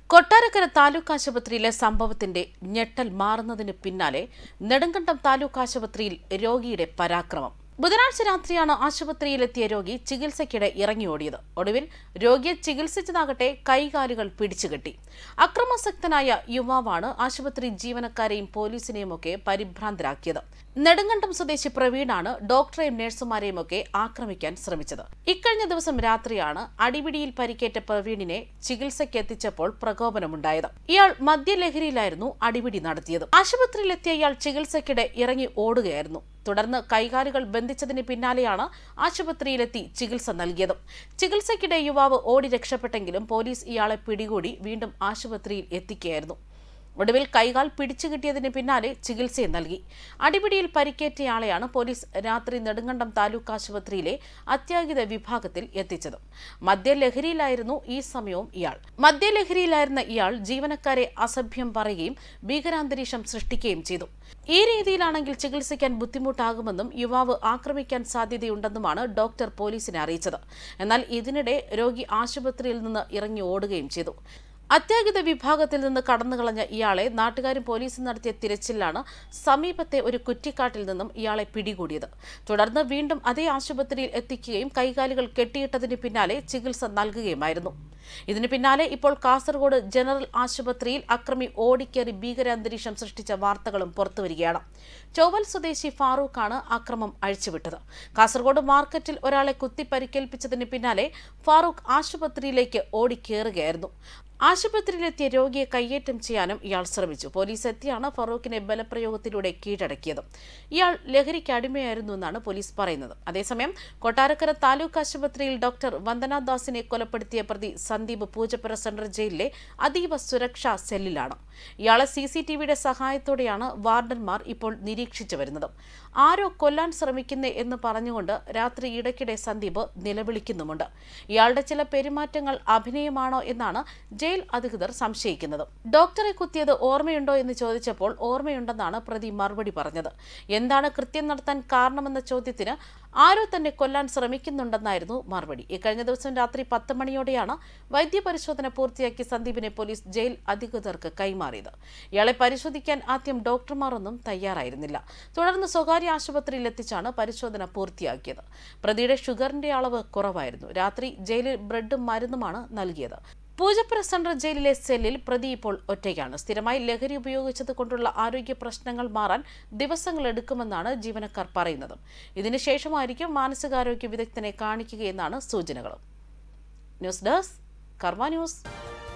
കൊട്ടാരക്കര താലൂക്ക് ആശുപത്രിയിലെ സംഭവത്തിന്റെ ഞെട്ടൽ മാറുന്നതിന് പിന്നാലെ നെടുങ്കണ്ടം താലൂക്ക് ആശുപത്രിയിൽ രോഗിയുടെ പരാക്രമം ബുധനാഴ്ച രാത്രിയാണ് ആശുപത്രിയിലെത്തിയ രോഗി ചികിത്സയ്ക്കിടെ ഇറങ്ങിയോടിയത് ഒടുവിൽ രോഗിയെ ചികിത്സിച്ചതാകട്ടെ കൈകാലുകൾ പിടിച്ചുകെട്ടി അക്രമാസക്തനായ യുവാവാണ് ആശുപത്രി ജീവനക്കാരെയും പോലീസിനെയുമൊക്കെ പരിഭ്രാന്തരാക്കിയത് നെടുങ്കണ്ടം സ്വദേശി പ്രവീണാണ് ഡോക്ടറെയും നഴ്സുമാരെയും ഒക്കെ ആക്രമിക്കാൻ ശ്രമിച്ചത് ഇക്കഴിഞ്ഞ ദിവസം രാത്രിയാണ് അടിപിടിയിൽ പരിക്കേറ്റ പ്രവീണിനെ ചികിത്സയ്ക്ക് എത്തിച്ചപ്പോൾ പ്രകോപനമുണ്ടായത് ഇയാൾ മദ്യലഹരിയിലായിരുന്നു അടിപിടി നടത്തിയത് ആശുപത്രിയിലെത്തിയ ഇയാൾ ചികിത്സയ്ക്കിടെ ഇറങ്ങി ഓടുകയായിരുന്നു തുടർന്ന് കൈകാലുകൾ ബന്ധിച്ചതിന് പിന്നാലെയാണ് ആശുപത്രിയിലെത്തി ചികിത്സ നൽകിയത് ചികിത്സയ്ക്കിടെ യുവാവ് ഓടി രക്ഷപ്പെട്ടെങ്കിലും പോലീസ് ഇയാളെ പിടികൂടി വീണ്ടും ആശുപത്രിയിൽ എത്തിക്കുകയായിരുന്നു ഒടുവിൽ കൈകാൽ പിടിച്ചു കിട്ടിയതിന് പിന്നാലെ ചികിത്സയും നൽകി അടിപിടിയിൽ പരിക്കേറ്റയാളെയാണ് പോലീസ് രാത്രി നെടുങ്കണ്ടം താലൂക്ക് ആശുപത്രിയിലെ അത്യാഹിത വിഭാഗത്തിൽ എത്തിച്ചത് മദ്യലഹരിയിലായിരുന്നു ഈ സമയവും ഇയാൾ മദ്യലഹരിയിലായിരുന്ന ഇയാൾ ജീവനക്കാരെ അസഭ്യം പറയുകയും ഭീകരാന്തരീക്ഷം സൃഷ്ടിക്കുകയും ചെയ്തു ഈ രീതിയിലാണെങ്കിൽ ചികിത്സിക്കാൻ ബുദ്ധിമുട്ടാകുമെന്നും യുവാവ് ആക്രമിക്കാൻ സാധ്യതയുണ്ടെന്നുമാണ് ഡോക്ടർ പോലീസിനെ അറിയിച്ചത് എന്നാൽ ഇതിനിടെ രോഗി ആശുപത്രിയിൽ നിന്ന് ഇറങ്ങി ഓടുകയും ചെയ്തു അത്യാഹിത വിഭാഗത്തിൽ നിന്ന് കടന്നുകളഞ്ഞ ഇയാളെ നാട്ടുകാരും പോലീസും നടത്തിയ തിരച്ചിലാണ് സമീപത്തെ ഒരു കുറ്റിക്കാട്ടിൽ നിന്നും ഇയാളെ പിടികൂടിയത് തുടർന്ന് വീണ്ടും അതേ ആശുപത്രിയിൽ എത്തിക്കുകയും കൈകാലുകൾ കെട്ടിയിട്ടതിന് പിന്നാലെ ചികിത്സ നൽകുകയുമായിരുന്നു ഇതിന് പിന്നാലെ ഇപ്പോൾ കാസർഗോഡ് ജനറൽ ആശുപത്രിയിൽ അക്രമി ഓടിക്കേറി ഭീകരാന്തരീക്ഷം സൃഷ്ടിച്ച വാർത്തകളും പുറത്തുവരികയാണ് ചോവൽ സ്വദേശി ഫാറൂഖാണ് അക്രമം അഴിച്ചുവിട്ടത് കാസർഗോഡ് മാർക്കറ്റിൽ ഒരാളെ കുത്തി പരിക്കേൽപ്പിച്ചതിന് പിന്നാലെ ഫാറൂഖ് ആശുപത്രിയിലേക്ക് ഓടിക്കേറുകയായിരുന്നു ആശുപത്രിയിലെത്തിയ രോഗിയെ കയ്യേറ്റം ചെയ്യാനും ഇയാൾ ശ്രമിച്ചു പോലീസ് എത്തിയാണ് ഫറൂഖിനെ ബലപ്രയോഗത്തിലൂടെ കീഴടക്കിയത് ഇയാൾ ലഹരിക്ക് അടിമയായിരുന്നു എന്നാണ് പോലീസ് പറയുന്നത് അതേസമയം കൊട്ടാരക്കര താലൂക്ക് ആശുപത്രിയിൽ ഡോക്ടർ വന്ദനാദാസിനെ കൊലപ്പെടുത്തിയ പ്രതി സന്ദീപ് പൂജപ്പുര സെൻട്രൽ ജയിലിലെ അതീവ സുരക്ഷാ സെല്ലിലാണ് ഇയാളെ സി സി ടി വിയുടെ സഹായത്തോടെയാണ് വാർഡന്മാർ ഇപ്പോൾ നിരീക്ഷിച്ചു വരുന്നത് ആരോ കൊല്ലാൻ ശ്രമിക്കുന്നേ എന്ന് പറഞ്ഞുകൊണ്ട് രാത്രി ഇടയ്ക്കിടെ സന്ദീപ് നിലവിളിക്കുന്നുമുണ്ട് ഇയാളുടെ ചില പെരുമാറ്റങ്ങൾ അഭിനയമാണോ എന്നാണ് ജയിൽ അധികൃതർ സംശയിക്കുന്നത് ഡോക്ടറെ കുത്തിയത് ഓർമ്മയുണ്ടോ എന്ന് ചോദിച്ചപ്പോൾ ഓർമ്മയുണ്ടെന്നാണ് പ്രതി മറുപടി പറഞ്ഞത് എന്താണ് കൃത്യം നടത്താൻ കാരണമെന്ന ചോദ്യത്തിന് ആരോ തന്നെ കൊല്ലാൻ ശ്രമിക്കുന്നുണ്ടെന്നായിരുന്നു മറുപടി ഇക്കഴിഞ്ഞ ദിവസം രാത്രി പത്ത് മണിയോടെയാണ് വൈദ്യപരിശോധന പൂർത്തിയാക്കി സന്ദീപിനെ പോലീസ് ജയിൽ അധികൃതർക്ക് കൈമാറിയത് ഇയാളെ പരിശോധിക്കാൻ ആദ്യം ഡോക്ടർമാരൊന്നും തയ്യാറായിരുന്നില്ല തുടർന്ന് സ്വകാര്യ ആശുപത്രിയിൽ എത്തിച്ചാണ് പരിശോധന പൂർത്തിയാക്കിയത് പ്രതിയുടെ ഷുഗറിന്റെ അളവ് കുറവായിരുന്നു രാത്രി ജയിലിൽ ബ്രെഡും മരുന്നുമാണ് നൽകിയത് പൂജപ്പുര സെൻട്രൽ ജയിലിലെ സെല്ലിൽ പ്രതി ഇപ്പോൾ ഒറ്റയ്ക്കാണ് സ്ഥിരമായി ലഹരി ഉപയോഗിച്ചത് കൊണ്ടുള്ള ആരോഗ്യ പ്രശ്നങ്ങൾ മാറാൻ ദിവസങ്ങൾ എടുക്കുമെന്നാണ് ജീവനക്കാർ പറയുന്നത് ഇതിനുശേഷമായിരിക്കും മാനസികാരോഗ്യ വിദഗ്ധനെ കാണിക്കുകയെന്നാണ് സൂചനകൾ ന്യൂസ് ഡെസ്ക് കർമ്മ ന്യൂസ്